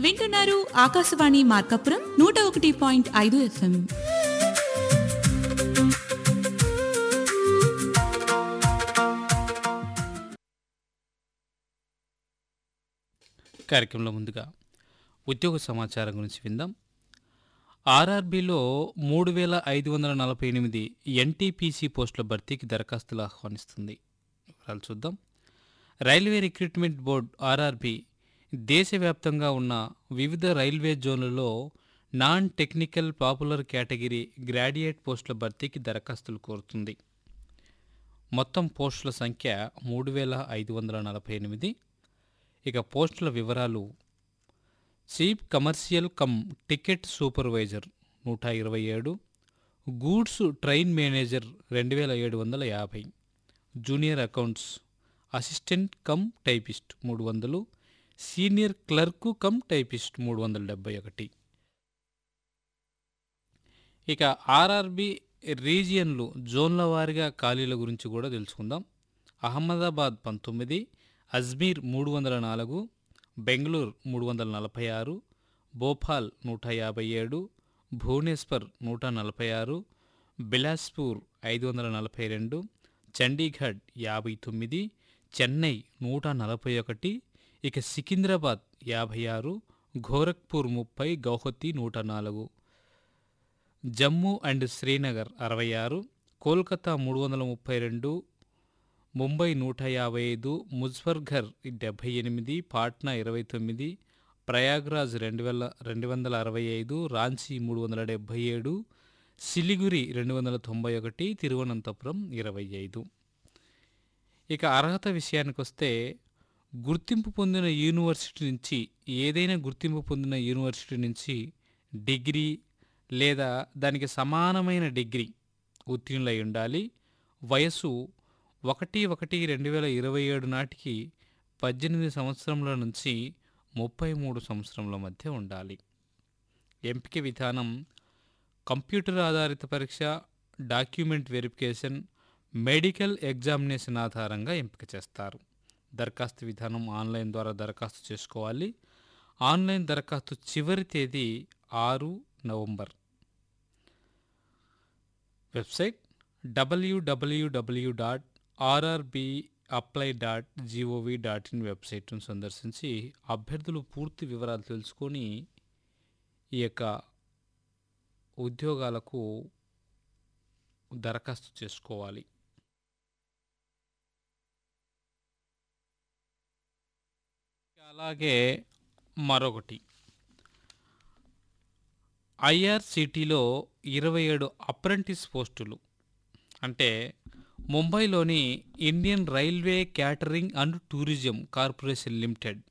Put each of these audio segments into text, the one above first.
వింటున్నారు ఆకాశవాణి మార్కాపురం నూట ఒకటి పాయింట్ ఐదు ఎఫ్ఎం కార్యక్రమంలో ముందుగా ఉద్యోగ సమాచారం గురించి విందాం ఆర్ఆర్బీలో మూడు వేల ఐదు వందల నలభై ఎనిమిది ఎన్టీపీసీ పోస్టుల భర్తీకి దరఖాస్తులు ఆహ్వానిస్తుంది వివరాలు చూద్దాం రైల్వే రిక్రూట్మెంట్ బోర్డ్ ఆర్ఆర్బీ దేశవ్యాప్తంగా ఉన్న వివిధ రైల్వే జోన్లలో non technical popular category graduate పోస్టుల భర్తీకి దరఖాస్తులు కోరుతుంది మొత్తం పోస్టుల సంఖ్య మూడు వేల ఐదు వందల నలభై ఎనిమిది ఇక పోస్టుల వివరాలు chief commercial cum ticket supervisor నూట ఇరవై ఏడు గూడ్స్ ట్రైన్ మేనేజర్ రెండు వేల ఏడు వందల యాభై junior accounts assistant cum typist మూడు వందలు సీనియర్ క్లర్కు కమ్ టైపిస్ట్ మూడు వందల డెబ్బై ఒకటి ఇక ఆర్ఆర్బి రీజియన్లు జోన్ల వారీగా ఖాళీల గురించి కూడా తెలుసుకుందాం అహ్మదాబాద్ పంతొమ్మిది అజ్మీర్ మూడు వందల నాలుగు బెంగళూరు మూడు వందల నలభై ఆరు భోపాల్ నూట యాభై ఏడు భువనేశ్వర్ నూట నలభై ఆరు బిలాస్పూర్ ఐదు వందల నలభై రెండు చండీగఢ్ యాభై తొమ్మిది చెన్నై నూట నలభై ఒకటి ఇక సికింద్రాబాద్ యాభై ఆరు గోరఖ్పూర్ ముప్పై గౌహతి నూట నాలుగు జమ్మూ అండ్ శ్రీనగర్ అరవై ఆరు కోల్కతా మూడు వందల ముప్పై రెండు ముంబై నూట యాభై ఐదు ముజఫర్ఘర్ డెబ్భై ఎనిమిది పాట్నా ఇరవై తొమ్మిది ప్రయాగ్రాజ్ రెండు వేల రెండు వందల అరవై ఐదు రాంచీ మూడు వందల డెబ్భై ఏడు సిలిగురి రెండు వందల తొంభై ఒకటి తిరువనంతపురం ఇరవై ఐదు ఇక అర్హత విషయానికి వస్తే గుర్తింపు పొందిన యూనివర్సిటీ నుంచి ఏదైనా గుర్తింపు పొందిన యూనివర్సిటీ నుంచి డిగ్రీ లేదా దానికి సమానమైన డిగ్రీ ఉత్తీర్ణులై ఉండాలి వయసు ఒకటి ఒకటి రెండు వేల ఇరవై ఏడు నాటికి పద్దెనిమిది సంవత్సరముల నుంచి ముప్పై మూడు సంవత్సరముల మధ్య ఉండాలి ఎంపిక విధానం కంప్యూటర్ ఆధారిత పరీక్ష డాక్యుమెంట్ వెరిఫికేషన్ మెడికల్ ఎగ్జామినేషన్ ఆధారంగా ఎంపిక చేస్తారు దరఖాస్తు విధానం ఆన్లైన్ ద్వారా దరఖాస్తు చేసుకోవాలి ఆన్లైన్ దరఖాస్తు చివరి తేదీ ఆరు November website WWW dot RRB apply dot GOV dot in వెబ్సైట్ను సందర్శించి అభ్యర్థులు పూర్తి వివరాలు తెలుసుకొని ఈ యొక్క ఉద్యోగాలకు దరఖాస్తు చేసుకోవాలి అలాగే మరొకటి ఐఆర్సిటీలో ఇరవై ఏడు అప్రెంటిస్ పోస్టులు అంటే ముంబైలోని Indian railway catering and tourism corporation limited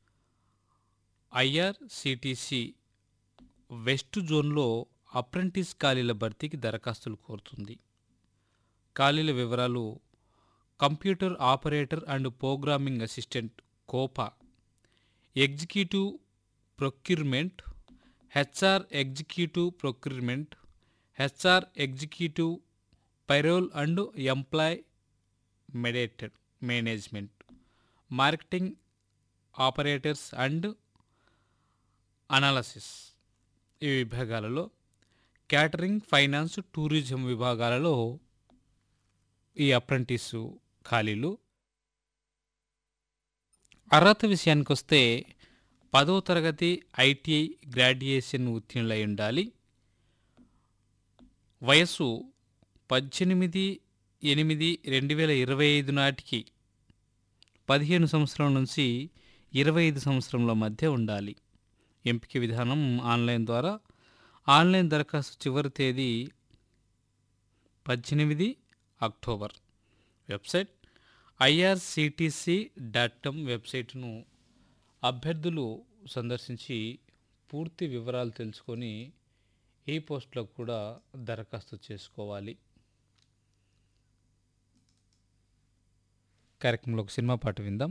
IRCTC west జోన్లో అప్రెంటిస్ ఖాళీల భర్తీకి దరఖాస్తులు కోరుతుంది ఖాళీల వివరాలు computer operator and programming assistant COPA executive procurement HR executive procurement HR executive payroll and employee mediated management marketing operators and analysis ఈ విభాగాలలో catering finance tourism విభాగాలలో ఈ అప్రెంటిస్ ఖాళీలు అర్హత విషయానికి వస్తే పదో తరగతి ఐటీఐ గ్రాడ్యుయేషన్ ఉత్తీర్ణులై ఉండాలి వయస్సు పద్దెనిమిది ఎనిమిది రెండు వేల ఇరవై ఐదు నాటికి పదిహేను సంవత్సరం నుంచి ఇరవై ఐదు సంవత్సరంల మధ్య ఉండాలి ఎంపిక విధానం ఆన్లైన్ ద్వారా ఆన్లైన్ దరఖాస్తు చివరి తేదీ పద్దెనిమిది October website IRCTC dot com వెబ్సైట్ను అభ్యర్థులు సందర్శించి పూర్తి వివరాలు తెలుసుకొని ఈ పోస్టులకు కూడా దరఖాస్తు చేసుకోవాలి కార్యక్రమంలో ఒక సినిమా పాట విందాం